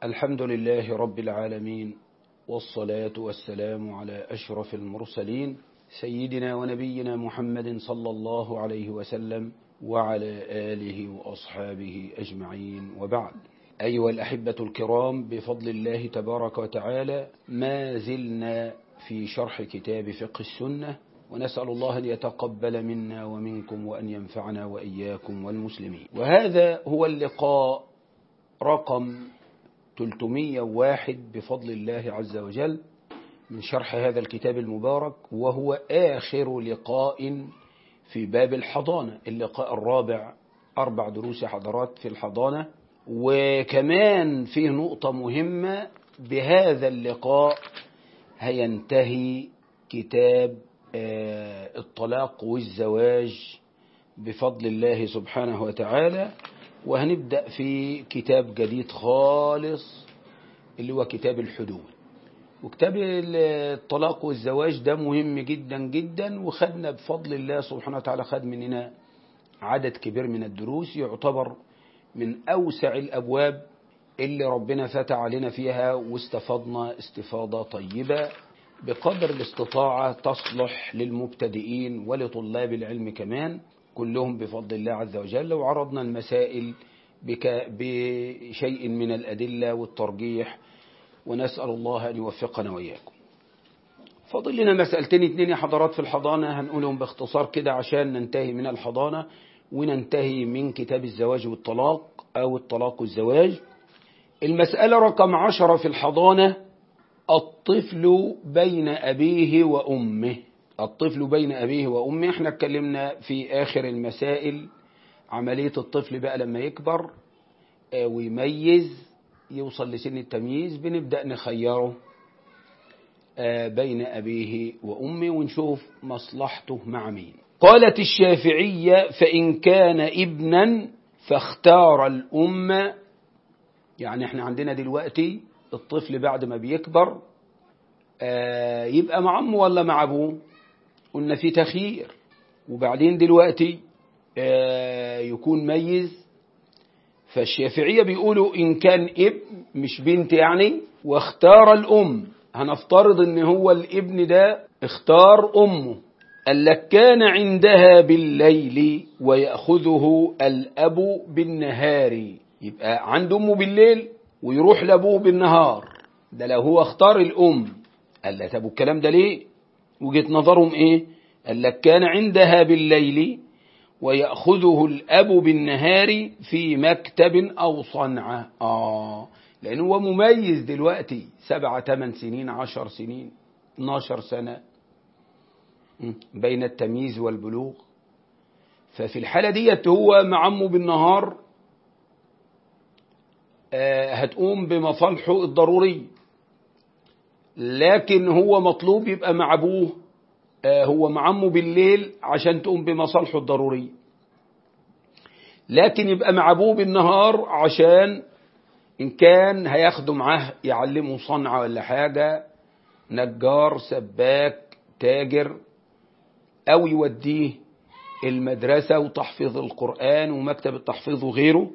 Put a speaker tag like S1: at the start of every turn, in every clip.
S1: الحمد لله رب العالمين والصلاة والسلام على أشرف المرسلين سيدنا ونبينا محمد صلى الله عليه وسلم وعلى آله وأصحابه أجمعين وبعد أيها الأحبة الكرام بفضل الله تبارك وتعالى ما زلنا في شرح كتاب فقه السنة ونسأل الله أن يتقبل منا ومنكم وأن ينفعنا وإياكم والمسلمين وهذا هو اللقاء رقم 301 بفضل الله عز وجل من شرح هذا الكتاب المبارك وهو آخر لقاء في باب الحضانة اللقاء الرابع أربع دروس حضرات في الحضانة وكمان فيه نقطة مهمة بهذا اللقاء هينتهي كتاب الطلاق والزواج بفضل الله سبحانه وتعالى وهنبدأ في كتاب جديد خالص اللي هو كتاب الحدود وكتاب الطلاق والزواج ده مهم جدا جدا وخدنا بفضل الله سبحانه وتعالى خد مننا عدد كبير من الدروس يعتبر من أوسع الأبواب اللي ربنا فتح علينا فيها واستفضنا استفاضة طيبة بقدر الاستطاعة تصلح للمبتدئين ولطلاب العلم كمان كلهم بفضل الله عز وجل وعرضنا المسائل بك بشيء من الأدلة والترجيح ونسأل الله أن يوفقنا وإياكم فاضل لنا مسألتين اتنين يا حضرات في الحضانة هنقولهم باختصار كده عشان ننتهي من الحضانة وننتهي من كتاب الزواج والطلاق أو الطلاق والزواج المسألة رقم عشرة في الحضانة الطفل بين أبيه وأمه الطفل بين أبيه وأمه احنا اتكلمنا في آخر المسائل عملية الطفل بقى لما يكبر ويميز يوصل لسن التمييز بنبدأ نخيره بين أبيه وأمه ونشوف مصلحته مع مين قالت الشافعية فإن كان ابنا فاختار الأم يعني احنا عندنا دلوقتي الطفل بعد ما بيكبر يبقى مع أمه ولا مع أبوه قلنا في تخيير وبعدين دلوقتي يكون ميز فالشافعية بيقولوا إن كان ابن مش بنت يعني واختار الأم هنفترض إن هو الابن ده اختار أمه قال لك كان عندها بالليل ويأخذه الأب بالنهار يبقى عند أمه بالليل ويروح لأبوه بالنهار ده لو هو اختار الأم قال لك طب الكلام ده ليه وجهة نظرهم ايه قال لك كان عندها بالليل ويأخذه الأب بالنهار في مكتب أو صنعة آه لأنه هو مميز دلوقتي سبعة ثمان سنين عشر سنين 12 سنة بين التمييز والبلوغ ففي الحالة ديت هو مع عمه بالنهار آه هتقوم بمصالحه الضرورية لكن هو مطلوب يبقى مع أبوه آه هو مع عمه بالليل عشان تقوم بمصالحه الضرورية لكن يبقى مع أبوه بالنهار عشان إن كان هياخده معاه يعلمه صنعة ولا حاجة نجار سباك تاجر أو يوديه المدرسة وتحفيظ القرآن ومكتب التحفيظ وغيره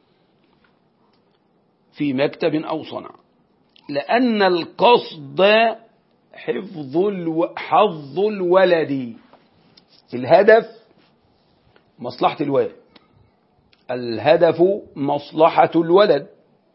S1: في مكتب أو صنعة لأن القصد حفظ الو... حظ الولد الهدف مصلحة الولد الهدف مصلحة الولد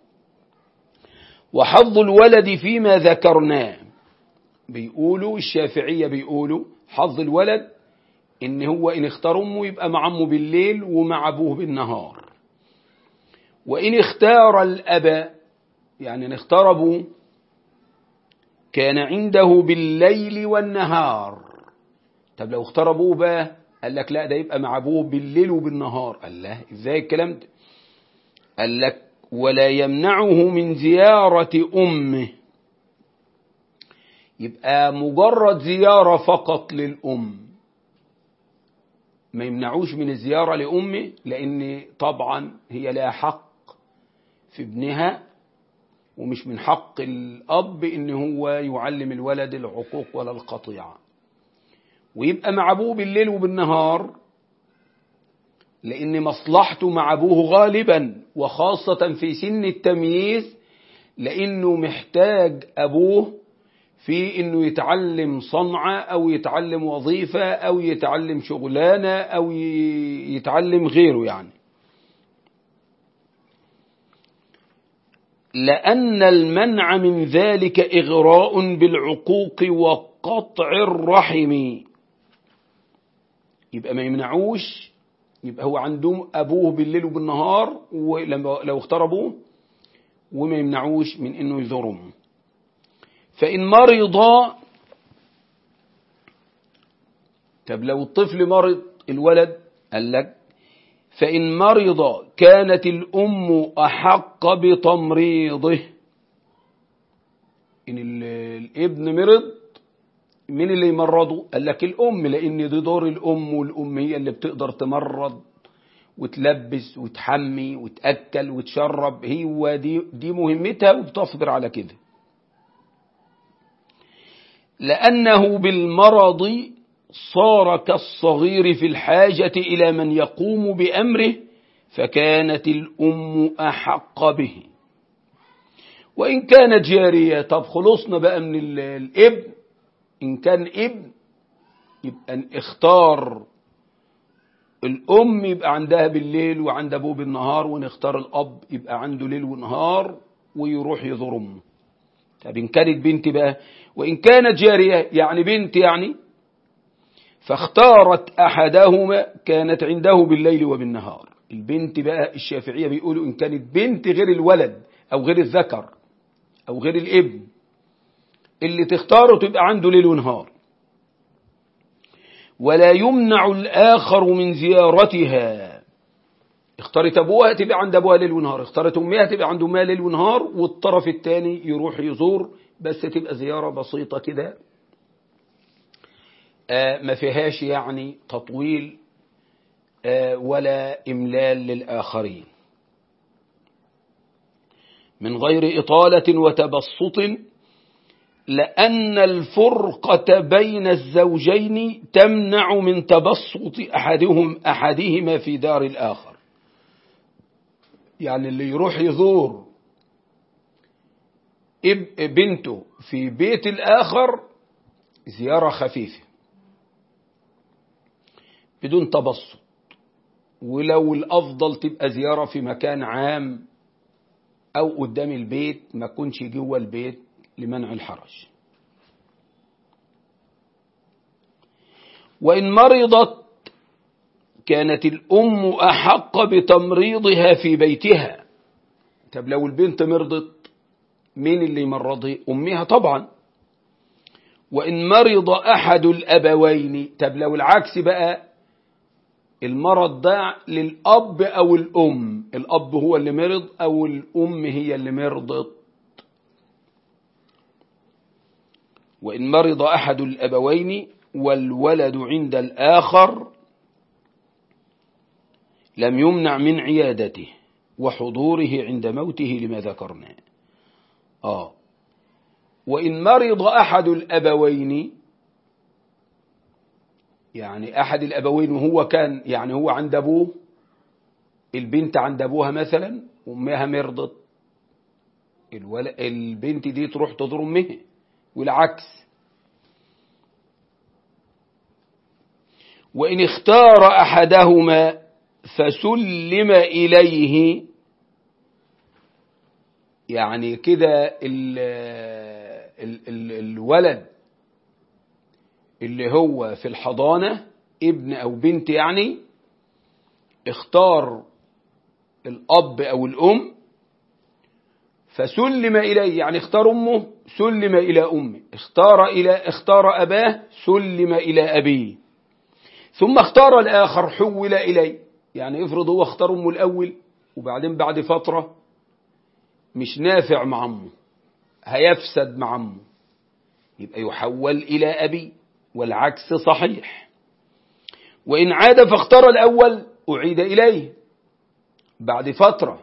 S1: وحظ الولد فيما ذكرناه بيقولوا الشافعية بيقولوا حظ الولد إن هو إن اختار أمه يبقى مع أمه بالليل ومع أبوه بالنهار وإن اختار الأب يعني ان اختار ابوه كان عنده بالليل والنهار طب لو اختار ابوه بقى قال لك لا ده يبقى مع ابوه بالليل وبالنهار قال له ازاي الكلام ده قال لك ولا يمنعه من زيارة أمه يبقى مجرد زيارة فقط للأم ما يمنعوش من الزيارة لأمه لأن طبعا هي لها حق في ابنها ومش من حق الأب إن هو يعلم الولد العقوق ولا القطيعة ويبقى مع أبوه بالليل وبالنهار لأن مصلحته مع أبوه غالبا وخاصة في سن التمييز لأنه محتاج أبوه في أنه يتعلم صنعة أو يتعلم وظيفة أو يتعلم شغلانة أو يتعلم غيره يعني لأن المنع من ذلك إغراء بالعقوق وقطع الرحم يبقى ما يمنعوش يبقى هو عنده أبوه بالليل وبالنهار ولو اختار أبوه وما يمنعوش من أنه يزورهم فإن مرض طب لو الطفل مرض الولد قال لك فإن مرض كانت الأم أحق بتمريضه إن الابن مرض مين اللي يمرضه قال لك الأم لأن دي دور الأم والأم هي اللي بتقدر تمرض وتلبس وتحمي وتأكل وتشرب هي دي, دي مهمتها وبتصبر على كده لأنه بالمرض صار كالصغير في الحاجة إلى من يقوم بأمره فكانت الأم أحق به وإن كانت جارية طب خلصنا بقى من الابن إن كان ابن يبقى اختار الأم يبقى عندها بالليل وعند أبوه بالنهار ونختار الأب يبقى عنده ليل ونهار ويروح يزور أمه طب إن كانت بنت بقى وإن كانت جارية يعني بنت يعني فاختارت أحدهما كانت عنده بالليل وبالنهار البنت بقى الشافعية بيقولوا إن كانت بنت غير الولد أو غير الذكر أو غير الابن اللي تختاره تبقى عنده ليل ونهار ولا يمنع الآخر من زيارتها اختارت أبوها تبقى عند أبوها ليل ونهار اختارت أمها تبقى عند أمها ليل ونهار والطرف الثاني يروح يزور بس تبقى زيارة بسيطة كده آه ما فيهاش يعني تطويل آه ولا إملال للآخرين من غير إطالة وتبسط لأن الفرقة بين الزوجين تمنع من تبسط أحدهم أحدهما في دار الآخر يعني اللي يروح يزور بنته في بيت الآخر زيارة خفيفة بدون تبسط ولو الأفضل تبقى زيارة في مكان عام أو قدام البيت ما كنش جوه البيت لمنع الحرج وإن مرضت كانت الأم أحق بتمريضها في بيتها طب لو البنت مرضت مين اللي يمرضها أمها طبعا وإن مرض أحد الأبوين طب لو العكس بقى المرض ده للأب أو الأم الأب هو اللي مرض أو الأم هي اللي مرضت وإن مرض أحد الأبوين والولد عند الآخر لم يمنع من عيادته وحضوره عند موته لما ذكرنا آه وإن مرض أحد الأبوين يعني أحد الأبوين وهو كان يعني هو عند أبوه البنت عند أبوها مثلا أمها مرضت البنت دي تروح تزور أمها والعكس وإن اختار أحدهما فسلم إليه يعني كده ال ال ال الولد اللي هو في الحضانة ابن أو بنت يعني اختار الأب أو الأم فسلم إليه يعني اختار أمه سلم إلى أمه اختار إلى اختار أباه سلم إلى أبيه ثم اختار الآخر حول إليه يعني افرض هو اختار أمه الأول وبعدين بعد فترة مش نافع مع أمه هيفسد مع أمه يبقى يحول إلى أبي والعكس صحيح وإن عاد فاختار الأول أعيد إليه بعد فترة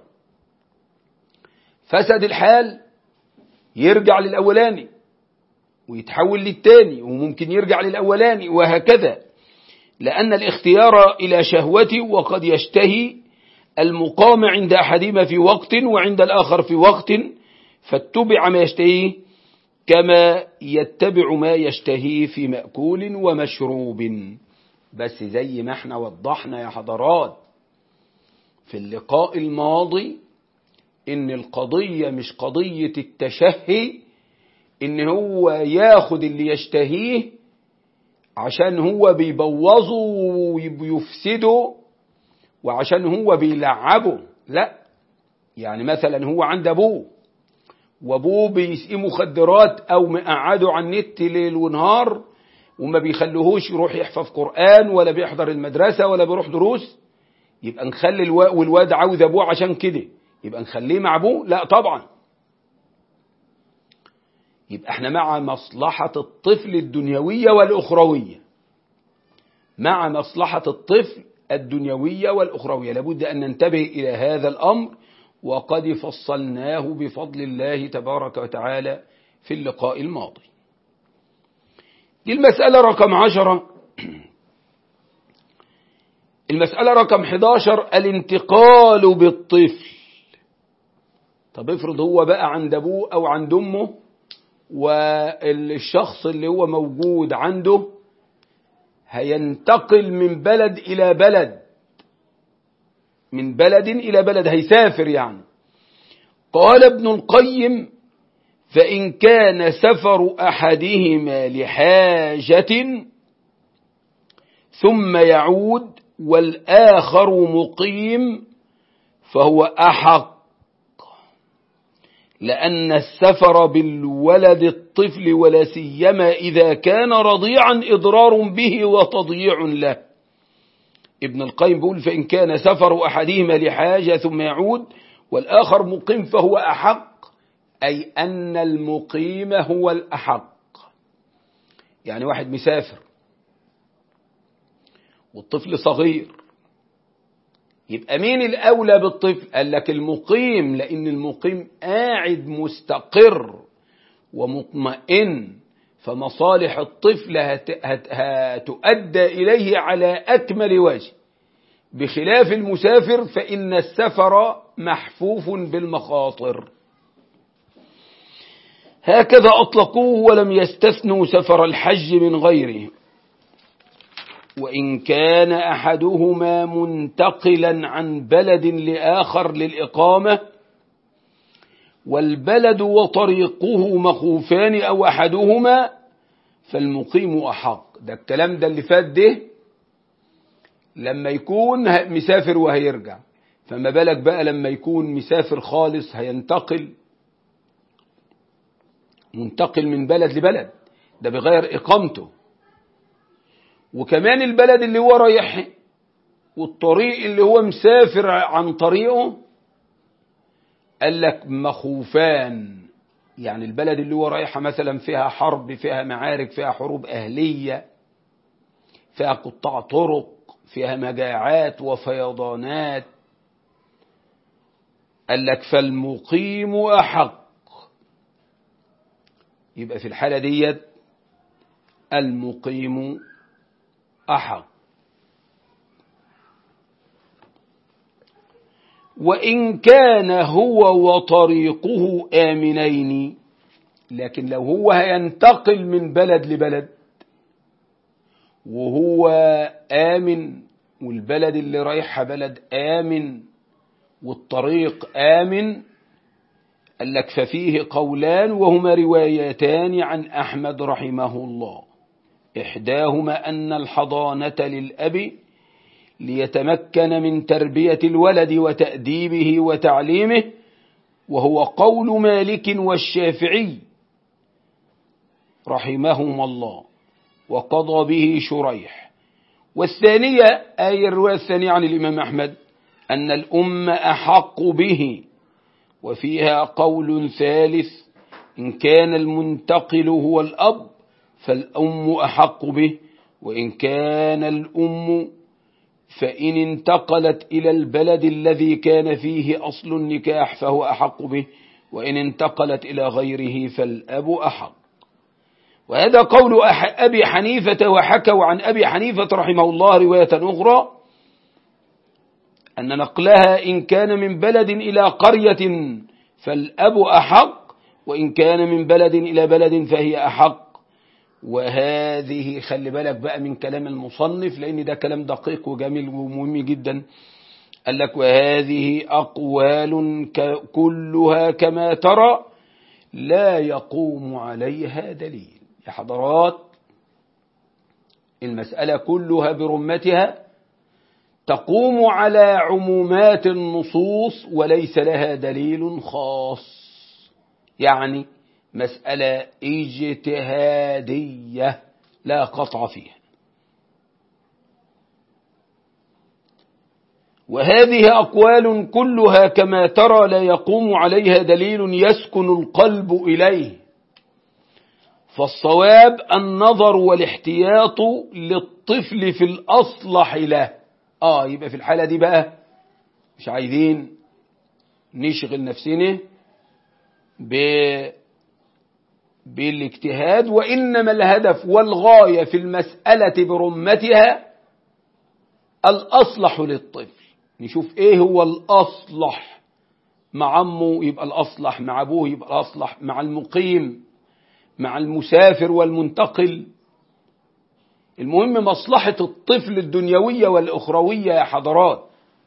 S1: فسد الحال يرجع للأولاني ويتحول للتاني وممكن يرجع للأولاني وهكذا لأن الاختيار إلى شهوته وقد يشتهي المقام عند أحدهما في وقت وعند الآخر في وقت فاتبع ما يشتهيه كما يتبع ما يشتهيه في مأكول ومشروب بس زي ما احنا وضحنا يا حضرات في اللقاء الماضي ان القضية مش قضية التشهي ان هو ياخد اللي يشتهيه عشان هو بيبوظه ويفسده وعشان هو بيلعبه لا يعني مثلا هو عند ابوه وابوه بيسقيه مخدرات او مقعده على النت ليل ونهار وما بيخلوهوش يروح يحفظ قرآن ولا بيحضر المدرسة ولا بيروح دروس يبقى نخلي الواد والواد عاوز ابوه عشان كده يبقى نخليه مع ابوه لا طبعا يبقى احنا مع مصلحة الطفل الدنيوية والأخروية مع مصلحة الطفل الدنيوية والأخروية لابد أن ننتبه إلى هذا الأمر وقد فصلناه بفضل الله تبارك وتعالى في اللقاء الماضي دي المسألة رقم عشرة المسألة رقم 11 الانتقال بالطفل طب افرض هو بقى عند أبوه أو عند أمه والشخص اللي هو موجود عنده هينتقل من بلد إلى بلد من بلد إلى بلد هيسافر يعني قال ابن القيم فإن كان سفر أحدهما لحاجة ثم يعود والآخر مقيم فهو أحق لأن السفر بالولد الطفل ولا سيما إذا كان رضيعا إضرار به وتضييع له ابن القيم بيقول فإن كان سفر أحدهما لحاجة ثم يعود والآخر مقيم فهو أحق أي أن المقيم هو الأحق يعني واحد مسافر والطفل صغير يبقى مين الأولى بالطفل قال لك المقيم لأن المقيم قاعد مستقر ومطمئن فمصالح الطفل هت هت هتؤدى إليه على أكمل وجه بخلاف المسافر فإن السفر محفوف بالمخاطر هكذا أطلقوه ولم يستثنوا سفر الحج من غيره وإن كان أحدهما منتقلا عن بلد لآخر للإقامة والبلد وطريقه مخوفان أو أحدهما فالمقيم أحق ده الكلام ده اللي فات ده لما يكون مسافر وهيرجع فما بالك بقى لما يكون مسافر خالص هينتقل منتقل من بلد لبلد ده بغير إقامته وكمان البلد اللي هو رايح والطريق اللي هو مسافر عن طريقه قال لك مخوفان يعني البلد اللي هو رايحة مثلا فيها حرب فيها معارك فيها حروب أهلية فيها قطاع طرق فيها مجاعات وفيضانات قال لك فالمقيم أحق يبقى في الحالة ديت المقيم أحق وإن كان هو وطريقه آمنين لكن لو هو هينتقل من بلد لبلد وهو آمن والبلد اللي رايحها بلد آمن والطريق آمن قال لك ففيه قولان وهما روايتان عن أحمد رحمه الله إحداهما أن الحضانة للأب ليتمكن من تربية الولد وتأديبه وتعليمه وهو قول مالك والشافعي رحمهما الله وقضى به شريح والثانية آية الرواية الثانية عن الإمام أحمد أن الأم أحق به وفيها قول ثالث إن كان المنتقل هو الأب فالأم أحق به وإن كان الأم فإن انتقلت إلى البلد الذي كان فيه أصل النكاح فهو أحق به وإن انتقلت إلى غيره فالأب أحق وهذا قول أبي حنيفة وحكوا عن أبي حنيفة رحمه الله رواية أخرى أن نقلها إن كان من بلد إلى قرية فالأب أحق وإن كان من بلد إلى بلد فهي أحق وهذه خلي بالك بقى من كلام المصنف لأن ده كلام دقيق وجميل ومهم جدا قال لك وهذه أقوال كلها كما ترى لا يقوم عليها دليل يا حضرات المسألة كلها برمتها تقوم على عمومات النصوص وليس لها دليل خاص يعني مسألة اجتهادية لا قطع فيها وهذه أقوال كلها كما ترى لا يقوم عليها دليل يسكن القلب إليه فالصواب النظر والاحتياط للطفل في الأصلح له آه يبقى في الحالة دي بقى مش عايزين نشغل نفسنا ب بالاجتهاد وإنما الهدف والغاية في المسألة برمتها الأصلح للطفل نشوف إيه هو الأصلح مع عمه يبقى الأصلح مع أبوه يبقى الأصلح مع المقيم مع المسافر والمنتقل المهم مصلحة الطفل الدنيوية والأخروية يا حضرات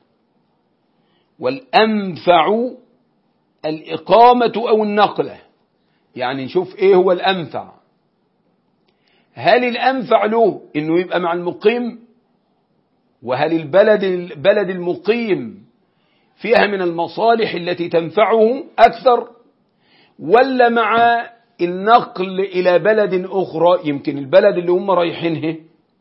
S1: والأنفع الإقامة أو النقلة يعني نشوف إيه هو الأنفع هل الأنفع له إنه يبقى مع المقيم وهل البلد البلد المقيم فيها من المصالح التي تنفعه أكثر ولا مع النقل إلى بلد أخرى يمكن البلد اللي هم رايحينه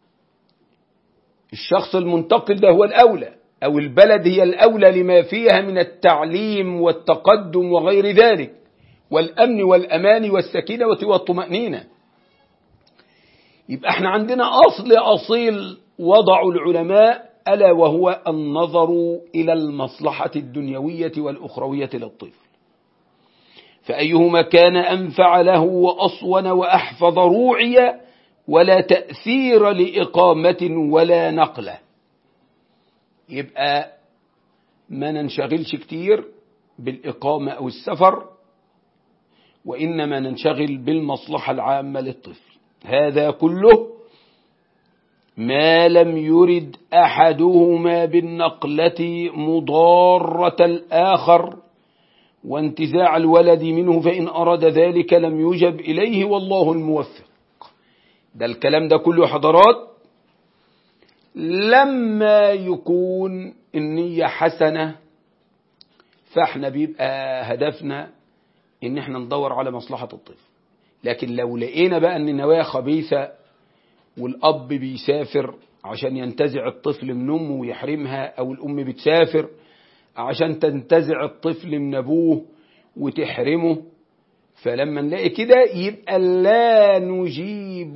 S1: الشخص المنتقل ده هو الأولى أو البلد هي الأولى لما فيها من التعليم والتقدم وغير ذلك والأمن والأمان والسكينة والطمأنينة يبقى احنا عندنا أصل أصيل وضع العلماء ألا وهو النظر إلى المصلحة الدنيوية والأخروية للطفل فأيهما كان أنفع له وأصون وأحفظ روعيا ولا تأثير لإقامة ولا نقلة يبقى ما ننشغلش كتير بالإقامة أو السفر وإنما ننشغل بالمصلحة العامة للطفل هذا كله ما لم يرد أحدهما بالنقلة مضارة الآخر وانتزاع الولد منه فإن أراد ذلك لم يجب إليه والله الموفق ده الكلام ده كله حضرات لما يكون النية حسنة فاحنا بيبقى هدفنا ان احنا ندور على مصلحة الطفل لكن لو لقينا بقى ان النوايا خبيثة والاب بيسافر عشان ينتزع الطفل من امه ويحرمها او الام بتسافر عشان تنتزع الطفل من ابوه وتحرمه فلما نلاقي كده يبقى لا نجيب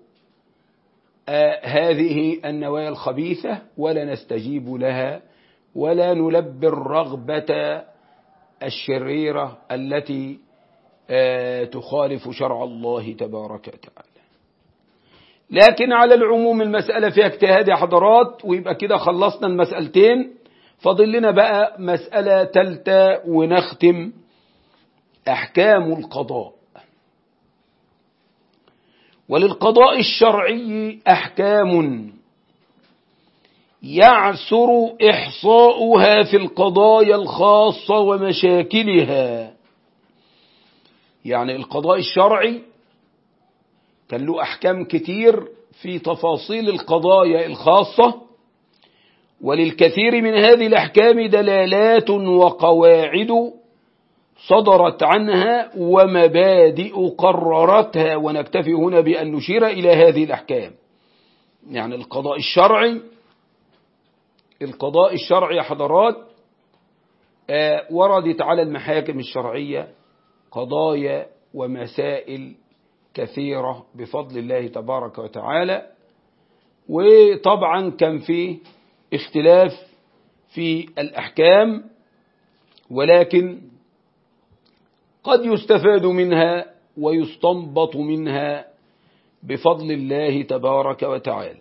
S1: آه هذه النوايا الخبيثة ولا نستجيب لها ولا نلبي الرغبة الشريرة التي آه تخالف شرع الله تبارك وتعالى لكن على العموم المسألة فيها اجتهاد يا حضرات ويبقى كده خلصنا المسألتين فاضل لنا بقى مسألة تالتة ونختم أحكام القضاء وللقضاء الشرعي أحكام يعسر إحصاؤها في القضايا الخاصة ومشاكلها يعني القضاء الشرعي كان له أحكام كتير في تفاصيل القضايا الخاصة وللكثير من هذه الأحكام دلالات وقواعد صدرت عنها ومبادئ قررتها ونكتفي هنا بأن نشير إلى هذه الأحكام يعني القضاء الشرعي القضاء الشرعي حضرات آه وردت على المحاكم الشرعية قضايا ومسائل كثيرة بفضل الله تبارك وتعالى وطبعا كان في اختلاف في الأحكام ولكن قد يستفاد منها ويستنبط منها بفضل الله تبارك وتعالى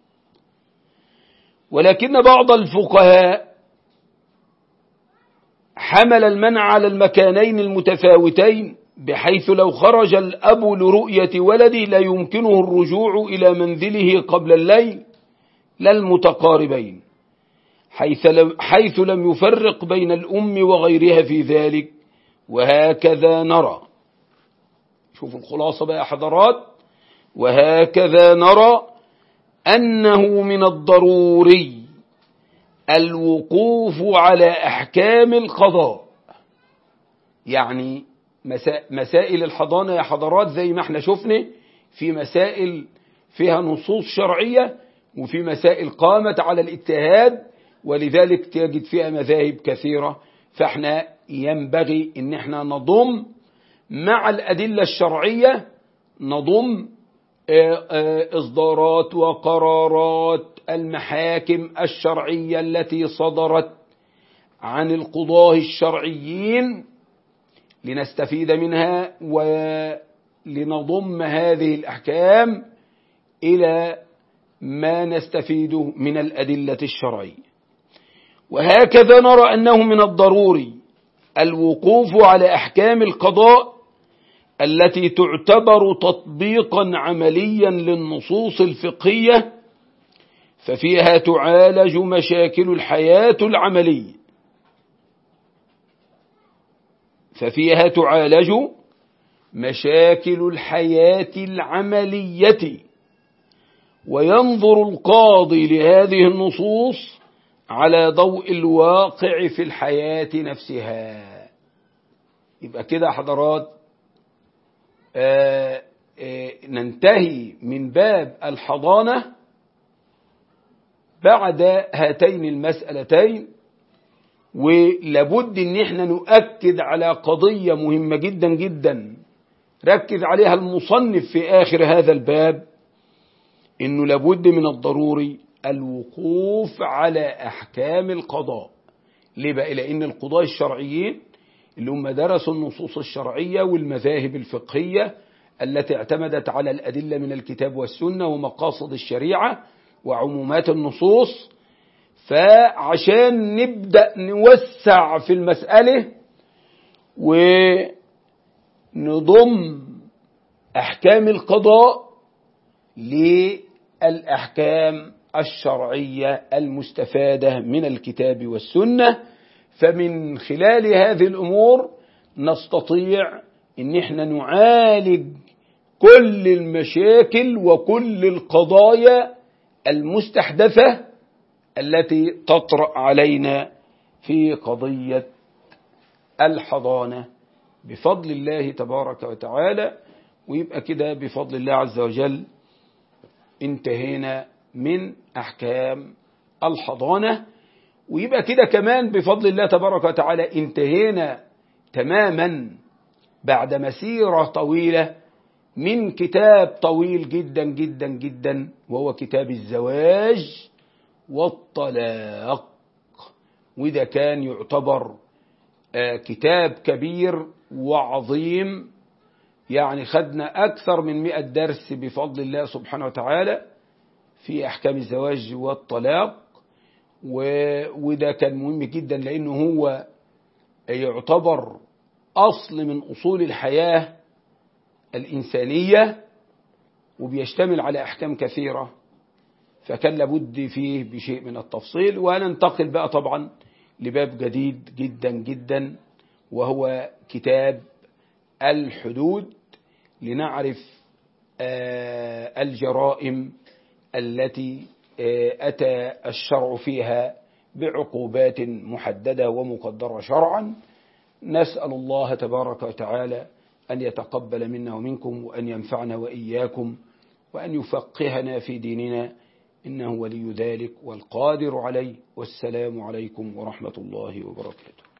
S1: ولكن بعض الفقهاء حمل المنع على المكانين المتفاوتين بحيث لو خرج الأب لرؤية ولده لا يمكنه الرجوع إلى منزله قبل الليل لا المتقاربين حيث لم, حيث لم يفرق بين الأم وغيرها في ذلك وهكذا نرى شوفوا الخلاصة بقى حضرات وهكذا نرى أنه من الضروري الوقوف على أحكام القضاء يعني مسائل الحضانة يا حضرات زي ما احنا شفنا في مسائل فيها نصوص شرعية وفي مسائل قامت على الاجتهاد ولذلك تجد فيها مذاهب كثيرة فاحنا ينبغي ان احنا نضم مع الأدلة الشرعية نضم إصدارات وقرارات المحاكم الشرعية التي صدرت عن القضاة الشرعيين لنستفيد منها ولنضم هذه الأحكام إلى ما نستفيد من الأدلة الشرعية وهكذا نرى أنه من الضروري الوقوف على أحكام القضاء التي تعتبر تطبيقا عمليا للنصوص الفقهية ففيها تعالج مشاكل الحياة العملية ففيها تعالج مشاكل الحياة العملية وينظر القاضي لهذه النصوص على ضوء الواقع في الحياة نفسها يبقى كده حضرات آآ آآ ننتهي من باب الحضانة بعد هاتين المسألتين ولابد ان احنا نؤكد على قضية مهمة جدا جدا ركز عليها المصنف في آخر هذا الباب انه لابد من الضروري الوقوف على أحكام القضاء ليه بقى لأن القضاء الشرعيين اللي هم درسوا النصوص الشرعية والمذاهب الفقهية التي اعتمدت على الأدلة من الكتاب والسنة ومقاصد الشريعة وعمومات النصوص فعشان نبدأ نوسع في المسألة ونضم أحكام القضاء للأحكام الشرعية المستفادة من الكتاب والسنة فمن خلال هذه الأمور نستطيع ان احنا نعالج كل المشاكل وكل القضايا المستحدثة التي تطرأ علينا في قضية الحضانة بفضل الله تبارك وتعالى ويبقى كده بفضل الله عز وجل انتهينا من أحكام الحضانة ويبقى كده كمان بفضل الله تبارك وتعالى انتهينا تماما بعد مسيرة طويلة من كتاب طويل جدا جدا جدا وهو كتاب الزواج والطلاق وده كان يعتبر كتاب كبير وعظيم يعني خدنا أكثر من مئة درس بفضل الله سبحانه وتعالى في أحكام الزواج والطلاق وده كان مهم جدا لأنه هو يعتبر أصل من أصول الحياة الإنسانية وبيشتمل على أحكام كثيرة فكان لابد فيه بشيء من التفصيل وننتقل بقى طبعا لباب جديد جدا جدا وهو كتاب الحدود لنعرف الجرائم التي أتى الشرع فيها بعقوبات محددة ومقدرة شرعا نسأل الله تبارك وتعالى أن يتقبل منا ومنكم وأن ينفعنا وإياكم وأن يفقهنا في ديننا إنه ولي ذلك والقادر عليه والسلام عليكم ورحمة الله وبركاته